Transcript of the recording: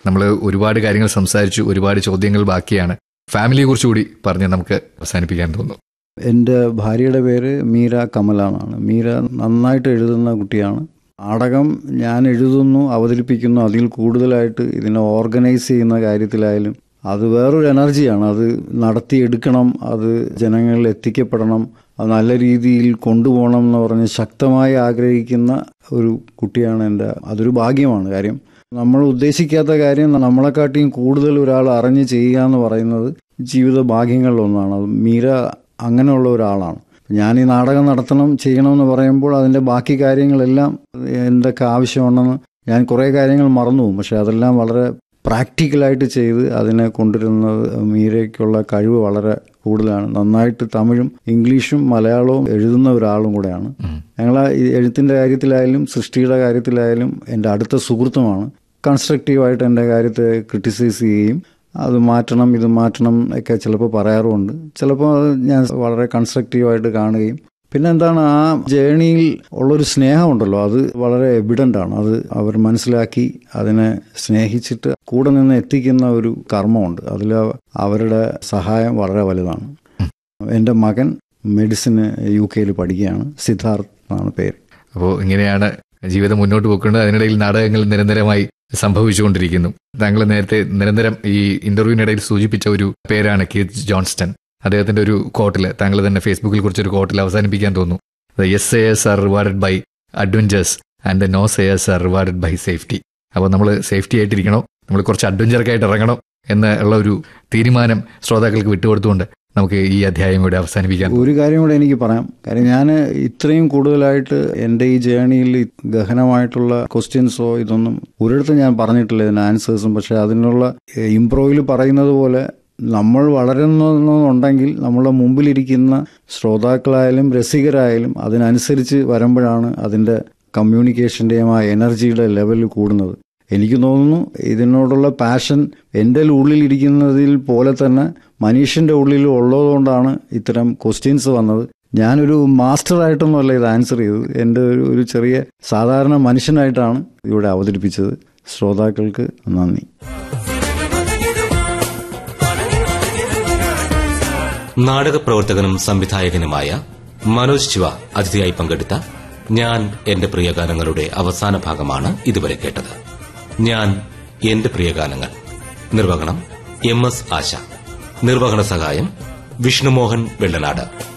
നമ്മൾ ഒരുപാട് കാര്യങ്ങൾ സംസാരിച്ചു ഒരുപാട് ചോദ്യങ്ങൾ ബാക്കിയാണ് ഫാമിലിയെ കുറിച്ച് കൂടി പറഞ്ഞ് നമുക്ക് അവസാനിപ്പിക്കാൻ തോന്നുന്നു എൻ്റെ ഭാര്യയുടെ പേര് മീര കമല എന്നാണ് മീര നന്നായിട്ട് എഴുതുന്ന കുട്ടിയാണ് നാടകം ഞാൻ എഴുതുന്നു അവതരിപ്പിക്കുന്നു അതിൽ കൂടുതലായിട്ട് ഇതിനെ ഓർഗനൈസ് ചെയ്യുന്ന കാര്യത്തിലായാലും അത് വേറൊരു എനർജിയാണ് അത് നടത്തിയെടുക്കണം അത് ജനങ്ങളിൽ എത്തിക്കപ്പെടണം അത് നല്ല രീതിയിൽ കൊണ്ടുപോകണം എന്ന് പറഞ്ഞ് ശക്തമായി ആഗ്രഹിക്കുന്ന ഒരു കുട്ടിയാണ് എൻ്റെ അതൊരു ഭാഗ്യമാണ് കാര്യം നമ്മൾ ഉദ്ദേശിക്കാത്ത കാര്യം നമ്മളെക്കാട്ടിയും കൂടുതൽ ഒരാൾ അറിഞ്ഞ് ചെയ്യുക എന്ന് പറയുന്നത് ജീവിത ഭാഗ്യങ്ങളിലൊന്നാണ് അത് മീര അങ്ങനെയുള്ള ഒരാളാണ് ഞാൻ ഈ നാടകം നടത്തണം ചെയ്യണമെന്ന് പറയുമ്പോൾ അതിൻ്റെ ബാക്കി കാര്യങ്ങളെല്ലാം എന്തൊക്കെ ആവശ്യമുണ്ടെന്ന് ഞാൻ കുറേ കാര്യങ്ങൾ മറന്നു പോകും പക്ഷെ അതെല്ലാം വളരെ പ്രാക്ടിക്കലായിട്ട് ചെയ്ത് അതിനെ കൊണ്ടുവരുന്നത് മീരയ്ക്കുള്ള കഴിവ് വളരെ കൂടുതലാണ് നന്നായിട്ട് തമിഴും ഇംഗ്ലീഷും മലയാളവും എഴുതുന്ന ഒരാളും കൂടെയാണ് ഞങ്ങൾ ഈ എഴുത്തിൻ്റെ കാര്യത്തിലായാലും സൃഷ്ടിയുടെ കാര്യത്തിലായാലും എൻ്റെ അടുത്ത സുഹൃത്തുമാണ് കൺസ്ട്രക്റ്റീവായിട്ട് എൻ്റെ കാര്യത്തെ ക്രിട്ടിസൈസ് ചെയ്യുകയും അത് മാറ്റണം ഇത് മാറ്റണം ഒക്കെ ചിലപ്പോൾ പറയാറുമുണ്ട് ചിലപ്പോൾ അത് ഞാൻ വളരെ കൺസ്ട്രക്റ്റീവായിട്ട് കാണുകയും പിന്നെ എന്താണ് ആ ജേണിയിൽ ഉള്ളൊരു സ്നേഹമുണ്ടല്ലോ അത് വളരെ എവിഡൻ്റ് ആണ് അത് അവർ മനസ്സിലാക്കി അതിനെ സ്നേഹിച്ചിട്ട് കൂടെ നിന്ന് എത്തിക്കുന്ന ഒരു കർമ്മമുണ്ട് അതിൽ അവരുടെ സഹായം വളരെ വലുതാണ് എൻ്റെ മകൻ മെഡിസിന് യു കെയിൽ പഠിക്കുകയാണ് സിദ്ധാർത്ഥ് എന്നാണ് പേര് അപ്പോൾ ഇങ്ങനെയാണ് ജീവിതം മുന്നോട്ട് പോക്കുന്നത് അതിനിടയിൽ നാടകങ്ങൾ നിരന്തരമായി സംഭവിച്ചുകൊണ്ടിരിക്കുന്നു താങ്കൾ നേരത്തെ നിരന്തരം ഈ ഇന്റർവ്യൂവിനിടയിൽ സൂചിപ്പിച്ച ഒരു പേരാണ് കീത്ത് ജോൺസ്റ്റൺ അദ്ദേഹത്തിന്റെ ഒരു കോട്ടിൽ താങ്കൾ തന്നെ ഫേസ്ബുക്കിൽ കുറിച്ചൊരു കോട്ടിൽ അവസാനിപ്പിക്കാൻ തോന്നുന്നു എസ് എസ് are rewarded by adventures and no sayers are rewarded by safety അപ്പോൾ നമ്മൾ സേഫ്റ്റി ആയിട്ടിരിക്കണോ നമ്മൾ കുറച്ച് അഡ്വഞ്ചറൊക്കെ ഇറങ്ങണം എന്നുള്ള ഒരു തീരുമാനം ശ്രോതാക്കൾക്ക് വിട്ടുകൊടുത്തുകൊണ്ട് നമുക്ക് ഈ അധ്യായം ഇവിടെ അവസാനിപ്പിക്കാം ഒരു കാര്യം കൂടെ എനിക്ക് പറയാം കാര്യം ഞാൻ ഇത്രയും കൂടുതലായിട്ട് എൻ്റെ ഈ ജേണിയിൽ ഗഹനമായിട്ടുള്ള ക്വസ്റ്റ്യൻസോ ഇതൊന്നും ഒരിടത്തും ഞാൻ പറഞ്ഞിട്ടില്ല ഇതിന് ആൻസേഴ്സും പക്ഷെ അതിനുള്ള ഇംപ്രോവിൽ പറയുന്നത് പോലെ നമ്മൾ വളരുന്നുണ്ടെങ്കിൽ നമ്മളുടെ മുമ്പിലിരിക്കുന്ന ശ്രോതാക്കളായാലും രസികരായാലും അതിനനുസരിച്ച് വരുമ്പോഴാണ് അതിൻ്റെ കമ്മ്യൂണിക്കേഷൻ്റെയും ആ എനർജിയുടെ ലെവൽ കൂടുന്നത് എനിക്ക് തോന്നുന്നു ഇതിനോടുള്ള പാഷൻ എൻ്റെ ഉള്ളിലിരിക്കുന്നതിൽ പോലെ തന്നെ മനുഷ്യൻ്റെ ഉള്ളിൽ ഉള്ളതുകൊണ്ടാണ് ഇത്തരം ക്വസ്റ്റ്യൻസ് വന്നത് ഞാനൊരു മാസ്റ്ററായിട്ടൊന്നുമല്ല ഇത് ആൻസർ ചെയ്തത് എൻ്റെ ഒരു ഒരു ചെറിയ സാധാരണ മനുഷ്യനായിട്ടാണ് ഇവിടെ അവതരിപ്പിച്ചത് ശ്രോതാക്കൾക്ക് നന്ദി നാടക പ്രവർത്തകനും സംവിധായകനുമായ മനോജ് ശിവ അതിഥിയായി പങ്കെടുത്ത ഞാൻ എന്റെ പ്രിയഗാനങ്ങളുടെ അവസാന ഭാഗമാണ് ഇതുവരെ കേട്ടത് ഞാൻ എന്റെ പ്രിയഗാനങ്ങൾ നിർവഹണം എം എസ് ആശ നിർവഹണ സഹായം വിഷ്ണുമോഹൻ വെള്ളനാട്